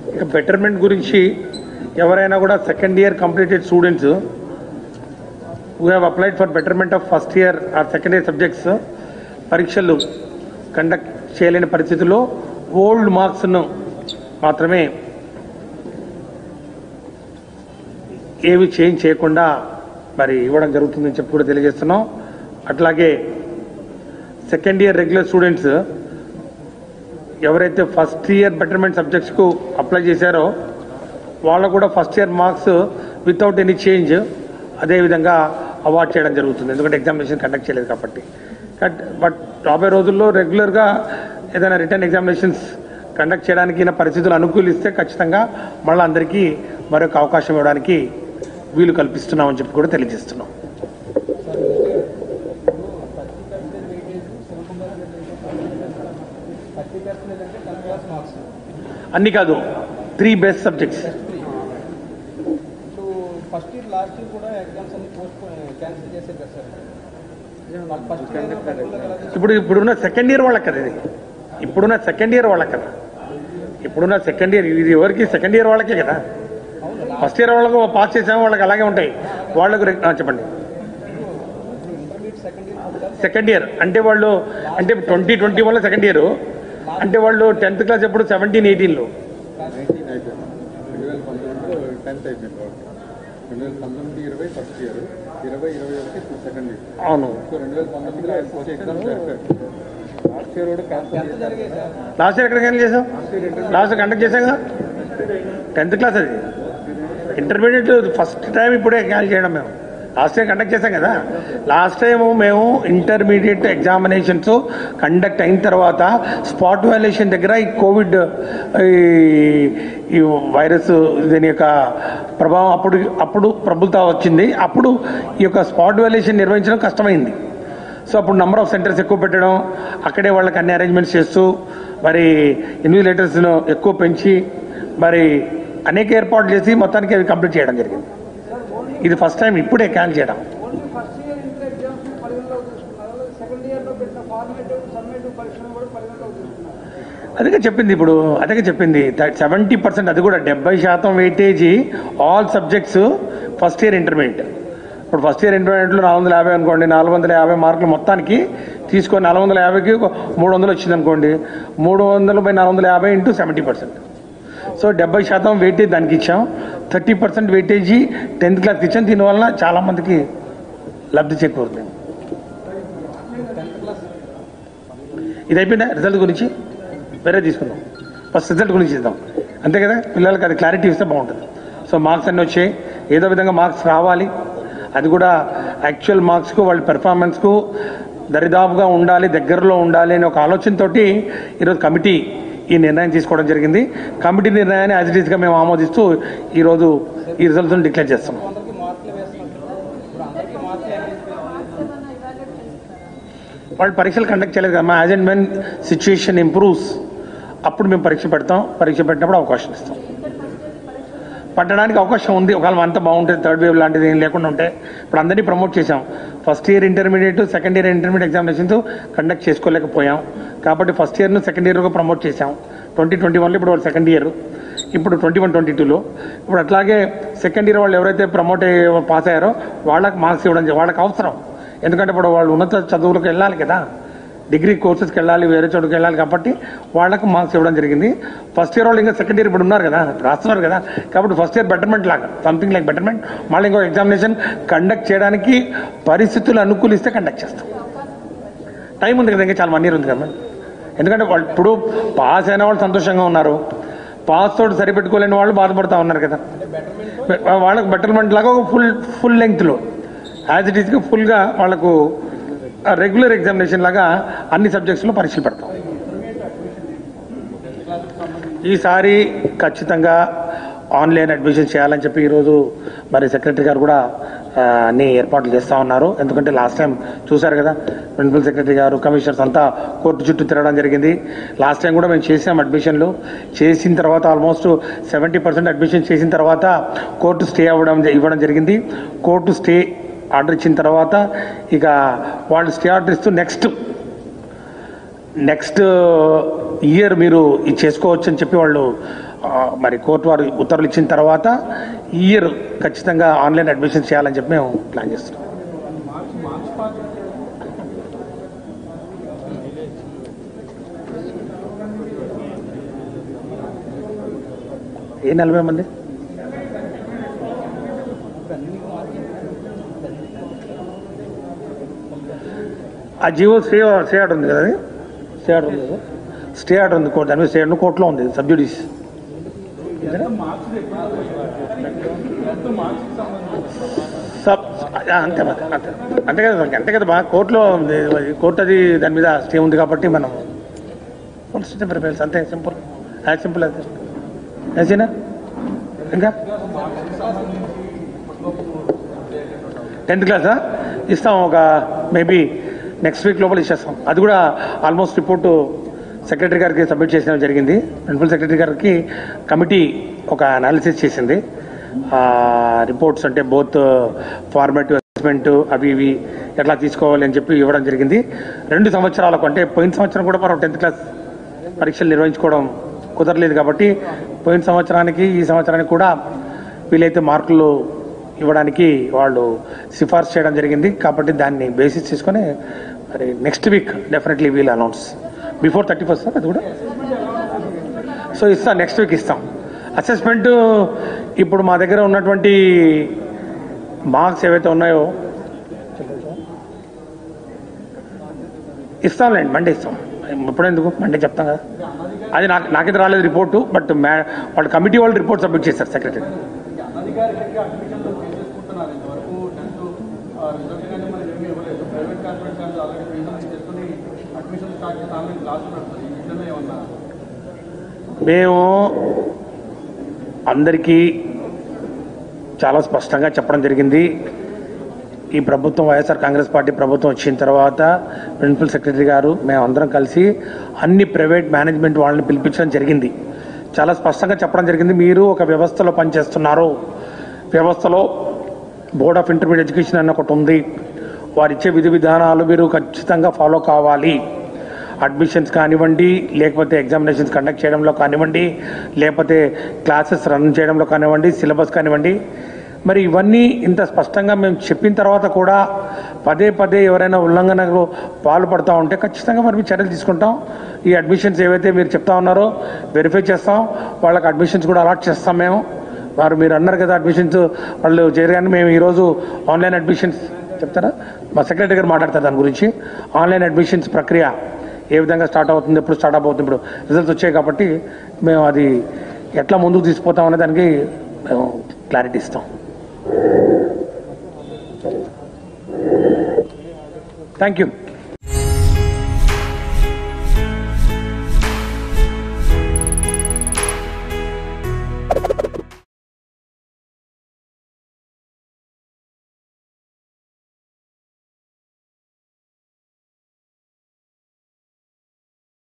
ఇక బెటర్మెంట్ గురించి ఎవరైనా కూడా second year completed students who have applied for betterment of first year or second year subjects పరీక్షలు conduct చేయలేని పరిస్థితుల్లో ఓల్డ్ మార్క్స్ను మాత్రమే ఏవి చేంజ్ చేయకుండా మరి ఇవ్వడం జరుగుతుందని చెప్పి కూడా తెలియజేస్తున్నాం అట్లాగే సెకండ్ ఇయర్ రెగ్యులర్ స్టూడెంట్స్ ఎవరైతే ఫస్ట్ ఇయర్ బెటర్మెంట్ సబ్జెక్ట్స్కు అప్లై చేశారో వాళ్ళకు కూడా first year marks without any change అదేవిధంగా అవార్డ్ చేయడం జరుగుతుంది ఎందుకంటే ఎగ్జామినేషన్ కండక్ట్ చేయలేదు కాబట్టి బట్ బట్ రాబోయే రోజుల్లో రెగ్యులర్గా ఏదైనా రిటర్న్ ఎగ్జామినేషన్స్ కండక్ట్ చేయడానికి నా పరిస్థితులు అనుకూలిస్తే ఖచ్చితంగా మళ్ళీ అందరికీ మరొక అవకాశం ఇవ్వడానికి వీలు కల్పిస్తున్నామని చెప్పి కూడా తెలియజేస్తున్నాం థర్టీ పర్సెంటేజ్ అంటే టెన్ క్లాస్ మార్క్స్ అన్ని కాదు త్రీ బెస్ట్ సబ్జెక్ట్స్ ఇప్పుడు ఫస్ట్ ఇయర్ లాస్ట్ ఇయర్ కూడా ఎగ్జామ్స్ అన్ని పోస్ట్ క్యాన్సిల్ చేసే కదా సార్ వాళ్ళు ఫస్ట్ ఇయర్ ఇప్పుడు ఇప్పుడున్న సెకండ్ ఇయర్ వాళ్ళకి కదా ఇది ఇప్పుడున్న సెకండ్ ఇయర్ వాళ్ళకి కదా ఇప్పుడున్న సెకండ్ ఇయర్ ఇది ఎవరికి సెకండ్ ఇయర్ వాళ్ళకే కదా ఫస్ట్ ఇయర్ వాళ్ళకు పాస్ చేసాము వాళ్ళకి అలాగే ఉంటాయి వాళ్ళకు రెగ్- ఆ, చెప్పండి intermediate second year second year అంటే వాళ్ళు అంటే ట్వంటీ ట్వంటీ వల్ల సెకండ్ ఇయర్ అంటే వాళ్ళు టెన్త్ క్లాస్ ఎప్పుడు సెవెంటీన్ ఎయిటీన్లో నైన్టీన్ అయిపోయింది రెండు వేల పంతొమ్మిదిలో టెన్త్ అయిపోయింది కాబట్టి రెండు వేల పంతొమ్మిది ఇరవై ఫస్ట్ ఇయర్ ఇరవై ఇరవై ఒకటి సెకండ్ ఇయర్ అవును సో రెండు వేల పంతొమ్మిదిలో ఆయన ఫస్ట్ ఎగ్జామ్స్ జరిపారు లాస్ట్ ఇయర్ కూడా క్యాన్సిల్ జరిగాయి సార్ లాస్ట్ ఇయర్ ఎక్కడ క్యాన్సిల్ చేసాం లాస్ట్ కండక్ట్ చేసాం కదా టెన్త్ క్లాస్ అది ఇంటర్మీడియట్ ఫస్ట్ టైం ఇప్పుడే క్యాన్సిల్ చేయడం మేము లాస్ట్ టైం కండక్ట్ చేసాం కదా లాస్ట్ టైం మేము ఇంటర్మీడియట్ ఎగ్జామినేషన్స్ కండక్ట్ అయిన తర్వాత స్పాట్ వాల్యుయేషన్ దగ్గర ఈ కోవిడ్ ఈ- ఈ వైరస్ దీని యొక్క ప్రభావం అప్పుడు అప్పుడు ప్రభుత్వం వచ్చింది అప్పుడు ఈ యొక్క స్పాట్ వాల్యుయేషన్ నిర్వహించడం కష్టమైంది సో అప్పుడు నంబర్ ఆఫ్ సెంటర్స్ ఎక్కువ పెట్టడం అక్కడే వాళ్ళకి అన్ని అరేంజ్మెంట్స్ చేస్తూ మరి ఇన్విజిలేటర్స్ను ఎక్కువ పెంచి మరి అనేక ఏర్పాట్లు చేసి మొత్తానికి అవి కంప్లీట్ చేయడం జరిగింది ఇది ఫస్ట్ టైం ఇప్పుడే క్యాన్ చేయడం only first year inter exams పరిగణలో తీసుకున్నారు సెకండ్ ఇయర్లో పెట్టిన ఫార్మేటివ్ సమ్మేటివ్ పరీక్షను కూడా పరిగణలో తీసుకున్నారు అదే చెప్పింది ఇప్పుడు అదే చెప్పింది సెవెంటీ పర్సెంట్ అది కూడా డెబ్బై శాతం weightage all subjects first year intermediate ఇప్పుడు ఫస్ట్ ఇయర్ ఇంటర్మీడియట్లో నాలుగు వందల యాభై అనుకోండి నాలుగు వందల యాభై మార్కులు మొత్తానికి తీసుకొని నాలుగు వందల యాభైకి ఒక మూడు వందలు వచ్చింది అనుకోండి మూడు వందలు బై నాలుగు వందల యాభై ఇంటూ సెవెంటీ పర్సెంట్ సో డెబ్బై శాతం వెయిటేజ్ దానికి ఇచ్చాం థర్టీ పర్సెంట్ వెయిటేజీ టెన్త్ క్లాస్కి ఇచ్చాం దీనివల్ల చాలామందికి లబ్ధి చేకూరుతుంది ఇది అయిపోయిందా రిజల్ట్ గురించి వేరే తీసుకుందాం ఫస్ట్ రిజల్ట్ గురించి ఇద్దాం అంతే కదా పిల్లలకి అది క్లారిటీ ఇస్తే బాగుంటుంది సో మార్క్స్ అన్నీ వచ్చాయి ఏదో విధంగా మార్క్స్ రావాలి అది కూడా యాక్చువల్ మార్క్స్కు వాళ్ళ పెర్ఫార్మెన్స్కు దరిదాపుగా ఉండాలి దగ్గరలో ఉండాలి అనే ఒక ఆలోచనతోటి ఈరోజు కమిటీ ఈ నిర్ణయం తీసుకోవడం జరిగింది కమిటీ నిర్ణయాన్ని యాజ్ ఇట్ ఈస్గా మేము ఆమోదిస్తూ ఈరోజు ఈ రిజల్ట్స్ని డిక్లేర్ చేస్తాం అందరికీ మార్కులు వేస్తున్నారు ఇప్పుడు అందరికీ మార్కులు వాళ్ళు పరీక్షలు కండక్ట్ చేయలేదు కదా మా as and when situation improves అప్పుడు మేము పరీక్ష పెడతాం పరీక్ష పెట్టినప్పుడు అవకాశం ఇస్తాం పట్టడానికి అవకాశం ఉంది ఒకవేళ అంత బాగుంటుంది థర్డ్ వేవ్ లాంటిది ఏం లేకుండా ఉంటే ఇప్పుడు అందరినీ ప్రమోట్ చేసాం first year intermediate second year intermediate examinations conduct చేసుకోలేకపోయాం కాబట్టి ఫస్ట్ ఇయర్ను సెకండ్ ఇయర్గా ప్రమోట్ చేసాం ట్వంటీ ట్వంటీ వన్లో ఇప్పుడు వాళ్ళు సెకండ్ ఇయర్ ఇప్పుడు ట్వంటీ వన్ ట్వంటీ టూలో ఇప్పుడు అట్లాగే సెకండ్ ఇయర్ వాళ్ళు ఎవరైతే ప్రమోట్ అయ్యి పాస్ అయ్యారో వాళ్ళకి మార్క్స్ ఇవ్వడం జ- వాళ్ళకి అవసరం ఎందుకంటే ఇప్పుడు వాళ్ళు ఉన్నత చదువులకు వెళ్ళాలి కదా డిగ్రీ కోర్సెస్కి వెళ్ళాలి వేరే చోటుకి వెళ్ళాలి కాబట్టి వాళ్ళకు మార్క్స్ ఇవ్వడం జరిగింది ఫస్ట్ ఇయర్ వాళ్ళు ఇంకా సెకండ్ ఇయర్ ఇప్పుడు ఉన్నారు కదా రాస్తున్నారు కదా కాబట్టి ఫస్ట్ ఇయర్ బెటర్మెంట్ లాగా సంథింగ్ లైక్ బెటర్మెంట్ మళ్ళీ ఇంకో ఎగ్జామినేషన్ కండక్ట్ చేయడానికి పరిస్థితులు అనుకూలిస్తే కండక్ట్ చేస్తాం టైం ఉంది కదా ఇంకా చాలా వన్ ఇయర్ ఉంది కదా ఎందుకంటే వాళ్ళు ఇప్పుడు పాస్ అయిన వాళ్ళు సంతోషంగా ఉన్నారు పాస్ తోటి సరిపెట్టుకోలేని వాళ్ళు బాధపడుతూ ఉన్నారు కదా వాళ్ళకి బెటర్మెంట్ లాగా ఒక ఫుల్ ఫుల్ లెంగ్త్లో యాజ్ ఇట్ ఈస్గా ఫుల్గా వాళ్ళకు రెగ్యులర్ ఎగ్జామినేషన్ లాగా అన్ని సబ్జెక్ట్స్లో పరీక్షలు పెడతాం ఈసారి ఖచ్చితంగా ఆన్లైన్ అడ్మిషన్ చేయాలని చెప్పి ఈరోజు మరి సెక్రటరీ గారు కూడా ఆ, అన్ని ఏర్పాట్లు చేస్తూ ఉన్నారు ఎందుకంటే లాస్ట్ టైం చూశారు కదా ప్రిన్సిపల్ సెక్రటరీ గారు కమిషనర్స్ అంతా కోర్టు చుట్టూ తిరగడం జరిగింది లాస్ట్ టైం కూడా మేము చేసాం అడ్మిషన్లు చేసిన తర్వాత ఆల్మోస్ట్ సెవెంటీ పర్సెంట్ అడ్మిషన్ చేసిన తర్వాత కోర్టు స్టే అవ్వడం ఇవ్వడం జరిగింది కోర్టు స్టే ఆర్డర్ ఇచ్చిన తర్వాత ఇక వాళ్ళు స్టే ఆర్డర్ ఇస్తూ నెక్స్ట్ నెక్స్ట్ ఇయర్ మీరు ఇది చేసుకోవచ్చు అని చెప్పి వాళ్ళు ఆ, మరి కోర్టు వారు ఉత్తర్వులు ఇచ్చిన తర్వాత ఈ ఇయర్ ఖచ్చితంగా ఆన్లైన్ అడ్మిషన్ చేయాలని చెప్పి మేము ప్లాన్ చేస్తున్నాం ఏ నలభై మంది ఆ జీవో స్టే స్టే ఆర్డర్ ఉంది కదా అది స్టే ఆర్డర్ ఉంది కదా స్టే ఆర్డర్ ఉంది కోర్టు దాని మీద స్టే ఆర్డర్ కోర్టులో ఉంది సబ్జుడీస్ సబ్ ఆ, అంతే మరి అంతే అంతే కదా మరి, అంతే కదా బా కోర్టులో ఉంది. కోర్టు అది దాని మీద స్టే ఉంది కాబట్టి మనం ప్రిపేర్స్ అంతే సింపుల్ యాజ్ సింపుల్ అది యాజీనా ఇంకా టెన్త్ క్లాసా ఇస్తాం ఒక మేబీ నెక్స్ట్ వీక్ లోపల ఇచ్చేస్తాం అది కూడా ఆల్మోస్ట్ రిపోర్టు సెక్రటరీ గారికి సబ్మిట్ చేసిన జరిగింది ప్రిన్సిపల్ సెక్రటరీ గారికి కమిటీ ఒక అనాలిసిస్ చేసింది రిపోర్ట్స్ అంటే బోత్ ఫార్మేటివ్ అసెస్మెంట్ అవి ఇవి ఎట్లా తీసుకోవాలి అని చెప్పి ఇవ్వడం జరిగింది రెండు సంవత్సరాలకు అంటే పోయిన సంవత్సరం కూడా మనం టెన్త్ క్లాస్ పరీక్షలు నిర్వహించుకోవడం కుదరలేదు కాబట్టి పోయిన సంవత్సరానికి ఈ సంవత్సరానికి కూడా వీలైతే మార్కులు ఇవ్వడానికి వాళ్ళు సిఫార్సు చేయడం జరిగింది కాబట్టి దాన్ని బేసిస్ తీసుకొని మరి next week definitely will announce before thirty first sir అది కూడా సో ఇస్తాం నెక్స్ట్ వీక్ ఇస్తాం అసెస్మెంట్ ఇప్పుడు మా దగ్గర ఉన్నటువంటి మార్క్స్ ఏవైతే ఉన్నాయో ఇస్తాంలేండి మండే ఇస్తాం ఇప్పుడెందుకు మండే చెప్తాం కదా అది నాకు నాకైతే రాలేదు రిపోర్టు బట్ మ్యా వాళ్ళు కమిటీ వాళ్ళు రిపోర్ట్ సబ్మిట్ చేశారు సెక్రటరీ అధికారికంగా అడ్మిషన్లు చేసేసుకుంటున్నారు ఇంతవరకు టెన్త్ రిజల్ట్ కానీ మనకి ఏమీ ఇవ్వలేదు ప్రైవేట్ కార్పొరేట్ కానీ ఆల్రెడీ ఫీజులు చేసుకుని అడ్మిషన్ స్టార్ట్ చేసి ఆన్లైన్ క్లాసులు పెడుతుంది ఈ విషయంలో ఏమన్నా మేము అందరికీ చాలా స్పష్టంగా చెప్పడం జరిగింది ఈ ప్రభుత్వం వైఎస్ఆర్ కాంగ్రెస్ పార్టీ ప్రభుత్వం వచ్చిన తర్వాత ప్రిన్సిపల్ సెక్రటరీ గారు మేము అందరం కలిసి అన్ని ప్రైవేట్ మేనేజ్మెంట్ వాళ్ళని పిలిపించడం జరిగింది చాలా స్పష్టంగా చెప్పడం జరిగింది మీరు ఒక వ్యవస్థలో పనిచేస్తున్నారు వ్యవస్థలో బోర్డ్ ఆఫ్ ఇంటర్మీడియట్ ఎడ్యుకేషన్ అన్న ఒకటి ఉంది వారు ఇచ్చే విధి విధానాలు మీరు ఖచ్చితంగా ఫాలో కావాలి అడ్మిషన్స్ కానివ్వండి లేకపోతే ఎగ్జామినేషన్స్ కండక్ట్ చేయడంలో కానివ్వండి లేకపోతే క్లాసెస్ రన్ చేయడంలో కానివ్వండి సిలబస్ కానివ్వండి మరి ఇవన్నీ ఇంత స్పష్టంగా మేము చెప్పిన తర్వాత కూడా పదే పదే ఎవరైనా ఉల్లంఘనకు పాల్పడతా ఉంటే ఖచ్చితంగా మరి మేము చర్యలు తీసుకుంటాం ఈ అడ్మిషన్స్ ఏవైతే మీరు చెప్తా ఉన్నారో వెరిఫై చేస్తాం వాళ్ళకి అడ్మిషన్స్ కూడా అలాట్ చేస్తాం మేము వారు మీరు అన్నారు కదా అడ్మిషన్స్ వాళ్ళు చేయగానే మేము ఈరోజు ఆన్లైన్ అడ్మిషన్స్ చెప్తారా మా సెక్రటరీ గారు మాట్లాడతారు దాని గురించి ఆన్లైన్ అడ్మిషన్స్ ప్రక్రియ ఏ విధంగా స్టార్ట్ అవుతుంది ఎప్పుడు స్టార్ట్ అవుతుంది ఇప్పుడు రిజల్ట్స్ వచ్చాయి కాబట్టి మేము అది ఎట్లా ముందుకు తీసుకుపోతాం అనే దానికి మేము క్లారిటీ ఇస్తాం థ్యాంక్ యూ